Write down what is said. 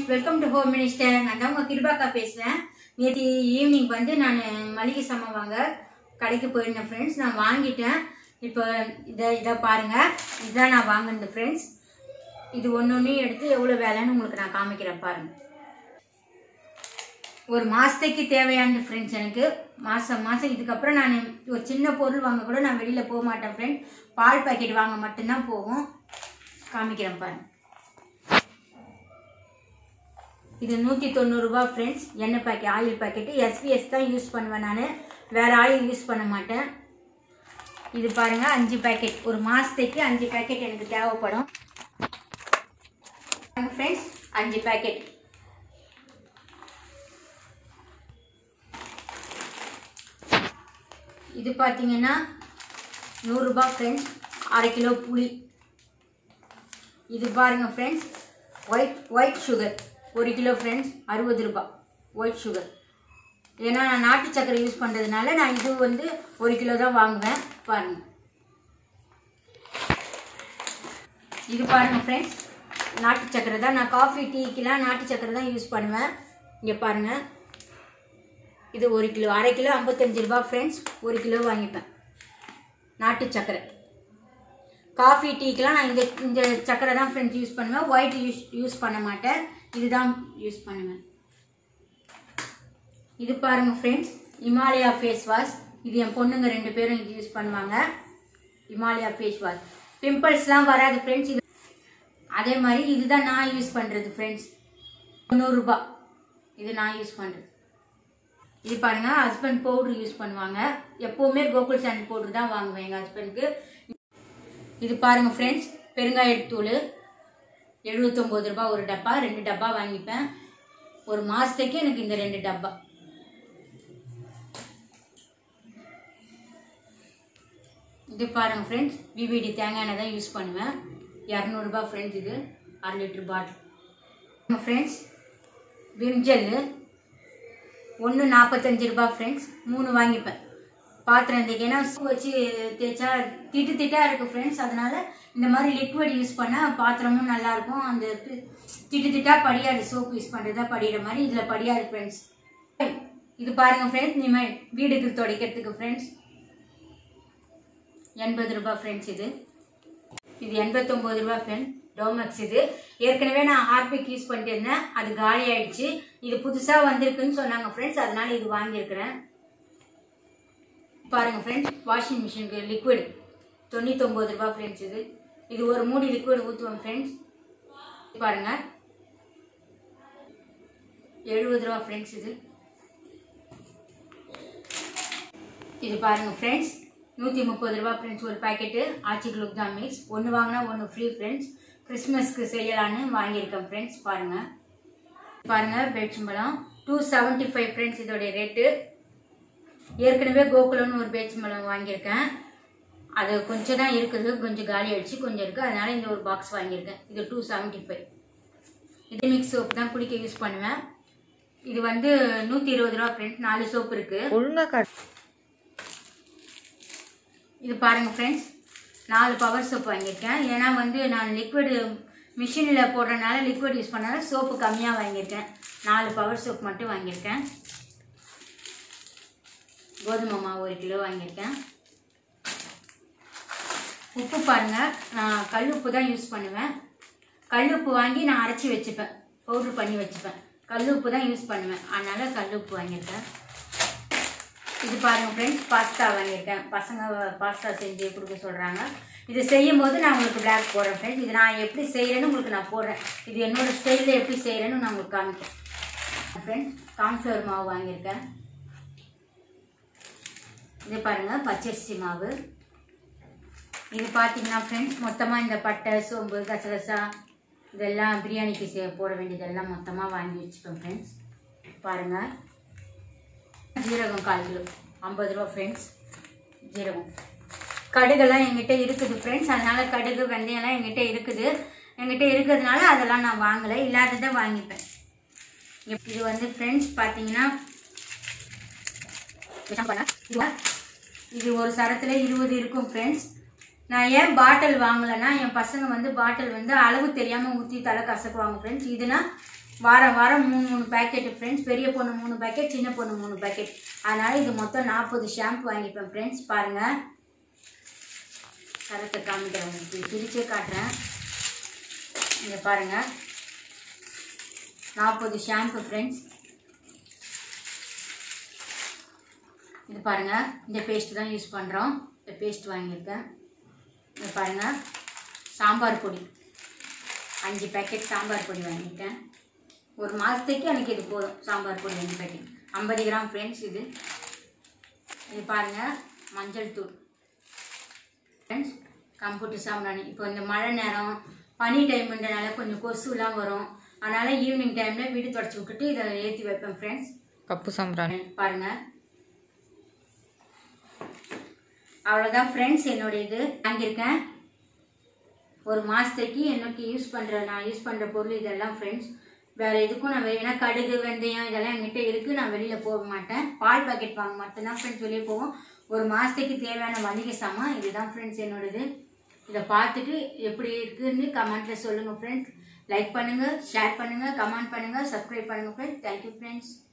friends welcome to home minister நான் தான் உங்கள் கிருபாக்கா பேசுகிறேன் நேற்று ஈவினிங் வந்து நான் மளிகை சாமான் வாங்க கடைக்கு போயிருந்தேன் ஃப்ரெண்ட்ஸ் நான் வாங்கிட்டேன் இப்போ இதை இதை பாருங்கள் இதுதான் நான் வாங்கினது ஃப்ரெண்ட்ஸ் இது ஒன்று ஒன்று எடுத்து எவ்வளோ வேலைன்னு உங்களுக்கு நான் காமிக்கிறேன் பாருங்கள் ஒரு மாதத்துக்கு தேவையானது ஃப்ரெண்ட்ஸ் எனக்கு மாதம் மாதம் இதுக்கப்புறம் நான் ஒரு சின்ன பொருள் வாங்க கூட நான் வெளியில் போக மாட்டேன் ஃப்ரெண்ட் பால் பாக்கெட் வாங்க மட்டும்தான் போகும் காமிக்கிறேன் பாருங்க இது நூற்றி தொண்ணூறுரூபா ஃப்ரெண்ட்ஸ் எண்ணெய் பாக்கெட் ஆயில் பாக்கெட்டு எஸ்பிஎஸ் தான் யூஸ் பண்ணுவேன் நான் வேறு ஆயில் யூஸ் பண்ண மாட்டேன் இது பாருங்கள் அஞ்சு பாக்கெட் ஒரு மாதத்துக்கு அஞ்சு பாக்கெட் எனக்கு தேவைப்படும் ஃப்ரெண்ட்ஸ் அஞ்சு பாக்கெட் இது பார்த்தீங்கன்னா நூறுரூபா ஃப்ரெண்ட்ஸ் அரை கிலோ புளி இது பாருங்க ஃப்ரெண்ட்ஸ் ஒயிட் ஒயிட் சுகர் ஒரு கிலோ ஃப்ரெண்ட்ஸ் அறுபது ரூபாய் ஒயிட் சுகர் ஏன்னா நான் நாட்டு சக்கரை யூஸ் பண்ணுறதுனால நான் இது வந்து ஒரு கிலோ தான் வாங்குவேன் பாருங்க இது பாருங்க ஃப்ரெண்ட்ஸ் நாட்டு சக்கரை தான் நான் காஃபி டீக்கெலாம் நாட்டு சக்கரை தான் யூஸ் பண்ணுவேன் இங்கே பாருங்கள் இது ஒரு கிலோ அரை கிலோ ஐம்பத்தஞ்சு ரூபா ஃப்ரெண்ட்ஸ் ஒரு கிலோ வாங்கிப்பேன் நாட்டு சக்கரை காஃபி டீக்கெலாம் நான் இந்த இந்த சக்கரை தான் ஃப்ரெண்ட்ஸ் யூஸ் பண்ணுவேன் ஒயிட் யூஸ் யூஸ் பண்ண மாட்டேன் இதுதான் யூஸ் பண்ணுவேன் இது பாருங்கள் ஃப்ரெண்ட்ஸ் இமாலயா ஃபேஸ் வாஷ் இது என் பொண்ணுங்க ரெண்டு பேரும் இது யூஸ் பண்ணுவாங்க இமாலயா ஃபேஸ் வாஷ் பிம்பிள்ஸ்லாம் வராது ஃப்ரெண்ட்ஸ் இது அதே மாதிரி இதுதான் நான் யூஸ் பண்ணுறது ஃப்ரெண்ட்ஸ் தொண்ணூறுரூபா இது நான் யூஸ் பண்ணுறது இது பாருங்க ஹஸ்பண்ட் பவுடர் யூஸ் பண்ணுவாங்க எப்போவுமே கோகுல் சாண்ட் பவுடர் தான் வாங்குவேன் எங்கள் ஹஸ்பண்டுக்கு இது பாருங்க ஃப்ரெண்ட்ஸ் பெருங்காயத்தூள் எழுபத்தொம்போது ரூபாய் ஒரு டப்பா ரெண்டு டப்பா வாங்கிப்பேன் ஒரு மாதத்துக்கு எனக்கு இந்த ரெண்டு டப்பா இது பாருங்க ஃப்ரெண்ட்ஸ் பிபிடி தேங்காய் எண்ணெய் தான் யூஸ் பண்ணுவேன் இரநூறுபா ஃப்ரெண்ட்ஸ் இது அரை லிட்டர் பாட்டில் ஃப்ரெண்ட்ஸ் விம்ஜெல்லு ஒன்று நாற்பத்தஞ்சு ரூபா ஃப்ரெண்ட்ஸ் மூணு வாங்கிப்பேன் பாத்திரம் தேய்க்கனா வச்சு தேய்ச்சா திட்டு திட்டாக இருக்குது ஃப்ரெண்ட்ஸ் அதனால் இந்த மாதிரி லிக்விட் யூஸ் பண்ணால் பாத்திரமும் நல்லாயிருக்கும் அந்த திட்டு திட்டாக படியாது சோப் யூஸ் பண்ணுறதா படிகிற மாதிரி இதில் படியாது ஃப்ரெண்ட்ஸ் இது பாருங்கள் ஃப்ரெண்ட்ஸ் இனிமேல் வீடுக்கு துடைக்கிறதுக்கு ஃப்ரெண்ட்ஸ் எண்பது ரூபாய் ஃப்ரெண்ட்ஸ் இது இது எண்பத்தொம்போது ரூபா ஃப்ரெண்ட் டோமக்ஸ் இது ஏற்கனவே நான் ஹார்பிக் யூஸ் பண்ணிட்டு இருந்தேன் அது காலி ஆயிடுச்சு இது புதுசாக வந்திருக்குன்னு சொன்னாங்க ஃப்ரெண்ட்ஸ் அதனால இது வாங்கியிருக்கிறேன் பாருங்க ஃப்ரெண்ட்ஸ் வாஷிங் மிஷினுக்கு லிக்விட் தொண்ணூத்தொம்பது ரூபா ஃப்ரெண்ட்ஸ் இது இது ஒரு மூடி லிக்விட் ஊற்றுவோம் ஃப்ரெண்ட்ஸ் பாருங்க எழுபது ரூபா ஃப்ரெண்ட்ஸ் இது இது பாருங்க ஃப்ரெண்ட்ஸ் நூற்றி முப்பது ரூபா ஃப்ரெண்ட்ஸ் ஒரு packet Aachi gulab jam mix ஒன்று வாங்கினா ஒன்று ஃப்ரீ ஃப்ரெண்ட்ஸ் கிறிஸ்மஸ்க்கு செய்யலான்னு வாங்கியிருக்கேன் ஃப்ரெண்ட்ஸ் பாருங்கள் பாருங்கள் பேச்சும்பழம் டூ செவன்ட்டி ஃபைவ் ஃப்ரெண்ட்ஸ் இதோடைய ரேட்டு ஏற்கனவே கோகுலம்னு ஒரு பேச்சும்பழம் வாங்கியிருக்கேன் அது கொஞ்சம் தான் இருக்குது கொஞ்சம் காலி ஆயிடுச்சு கொஞ்சம் இருக்குது அதனால் இந்த ஒரு பாக்ஸ் வாங்கியிருக்கேன் இது டூ செவன்ட்டி ஃபைவ் இது மிக்ஸ் சோப் தான் குளிக்க யூஸ் பண்ணுவேன் இது வந்து நூற்றி இருபது ரூபா ஃப்ரெண்ட்ஸ் நாலு சோப் இருக்குது ஒழுங்கா காட்டு இது பாருங்கள் ஃப்ரெண்ட்ஸ் நாலு பவர் சோப் வாங்கியிருக்கேன் ஏன்னா வந்து நான் லிக்விடு மிஷினில் போடுறதுனால லிக்விட் யூஸ் பண்ணால சோப்பு கம்மியாக வாங்கியிருக்கேன் நாலு பவர் சோப் மட்டும் வாங்கியிருக்கேன் கோதுமை மாவு ஒரு கிலோ வாங்கியிருக்கேன் உப்பு பாருங்கள் நான் கல் உப்பு தான் யூஸ் பண்ணுவேன் கல் உப்பு வாங்கி நான் அரைச்சி வச்சுப்பேன் பவுட்ரு பண்ணி வச்சுப்பேன் கல் உப்பு தான் யூஸ் பண்ணுவேன் அதனால் கல் உப்பு வாங்கியிருக்கேன் இது பாருங்க ஃப்ரெண்ட்ஸ் பாஸ்தா வாங்கியிருக்கேன் பசங்க பாஸ்தா செஞ்சு கொடுக்க சொல்கிறாங்க இது செய்யும் போது நான் உங்களுக்கு பிளாக் போடுறேன் ஃப்ரெண்ட்ஸ் இது நான் எப்படி செய்கிறேன்னு உங்களுக்கு நான் போடுறேன் இது என்னோட ஸ்டைலில் எப்படி செய்கிறேன்னு நான் உங்களுக்கு காமிக்கிறேன் ஃப்ரெண்ட்ஸ் கார்ன்ஃப்ளவர் மாவு வாங்கியிருக்கேன் இது பாருங்கள் பச்சரிசி மாவு இது பார்த்தீங்கன்னா ஃப்ரெண்ட்ஸ் மொத்தமாக இந்த பட்டை சோம்பு கசகசா இதெல்லாம் பிரியாணிக்கு சே போட வேண்டியதெல்லாம் மொத்தமாக வாங்கி வச்சுப்பேன் ஃப்ரெண்ட்ஸ் பாருங்கள் ஜீரகம் கால் கிலோ ஐம்பது ரூபா ஃப்ரெண்ட்ஸ் ஜீரகம் கடுகெல்லாம் எங்கிட்ட இருக்குது ஃப்ரெண்ட்ஸ் அதனால் கடுகு வெந்தயம்லாம் எங்கிட்ட இருக்குது எங்கிட்ட இருக்கிறதுனால அதெல்லாம் நான் வாங்கலை இல்லாததை வாங்கிப்பேன் இது வந்து ஃப்ரெண்ட்ஸ் பார்த்தீங்கன்னா இது ஒரு சரத்தில் இருபது இருக்கும் ஃப்ரெண்ட்ஸ் நான் ஏன் பாட்டில் வாங்கலைன்னா என் பசங்க வந்து பாட்டில் வந்து அளவு தெரியாமல் ஊற்றி தலை கசக்குவாங்க ஃப்ரெண்ட்ஸ் இதுனா வாரம் வாரம் மூணு மூணு பேக்கெட்டு ஃப்ரெண்ட்ஸ் பெரிய பொண்ணு மூணு பேக்கெட் சின்ன பொண்ணு மூணு பேக்கெட் அதனால் இது மொத்தம் நாற்பது ஷாம்பு வாங்கிப்பேன் ஃப்ரெண்ட்ஸ் பாருங்கள் கருத்தை காமிக்கிறேன் உங்களுக்கு பிரிச்சே காட்டுறேன் இங்கே பாருங்கள் நாற்பது ஷாம்பு ஃப்ரெண்ட்ஸ் இது பாருங்கள் இந்த பேஸ்ட் தான் யூஸ் பண்ணுறோம் இந்த பேஸ்ட் வாங்கியிருக்கேன் இது பாருங்கள் சாம்பார் பொடி அஞ்சு பேக்கெட் சாம்பார் பொடி வாங்கியிருக்கேன் ஒரு மாதத்துக்கு எனக்கு இது போதும் சாம்பார் பொடி அஞ்சு பேக்கெட் ஐம்பது கிராம் ஃப்ரெண்ட்ஸ் இது இது பாருங்கள் மஞ்சள் தூள் ஃப்ரெண்ட்ஸ் கம்ப்யூட்டர் சாம்பிராணி இப்போ இந்த மழை நேரம் பனி டைம்ன்றனால கொஞ்சம் கொசுலாம் வரும் அதனால் ஈவினிங் டைமில் வீடு தொடச்சி விட்டுட்டு இதை ஏற்றி வைப்பேன் ஃப்ரெண்ட்ஸ் கப்பு சாம்பிராணி பாருங்க அவ்வளோதான் ஃப்ரெண்ட்ஸ் என்னோட இது வாங்கியிருக்கேன் ஒரு மாதத்துக்கு எனக்கு யூஸ் பண்ணுற நான் யூஸ் பண்ணுற பொருள் இதெல்லாம் ஃப்ரெண்ட்ஸ் வேறு எதுக்கும் நான் வெளியே கடுகு வெந்தயம் இதெல்லாம் என்கிட்ட இருக்குது நான் வெளியில் போக மாட்டேன் பால் பாக்கெட் வாங்க மட்டும்தான் ஃப்ரெண்ட்ஸ் வெளியே போவோம் ஒரு மாதத்துக்கு தேவையான வணிக சாமான் இதுதான் ஃப்ரெண்ட்ஸ் என்னோடது இதை பார்த்துட்டு எப்படி இருக்குன்னு கமெண்ட்டில் சொல்லுங்கள் ஃப்ரெண்ட்ஸ் லைக் பண்ணுங்கள் ஷேர் பண்ணுங்கள் கமெண்ட் பண்ணுங்கள் சப்ஸ்கிரைப் பண்ணுங்கள் ஃப்ரெண்ட்ஸ் தேங்க்யூ ஃப்ரெண்ட்ஸ்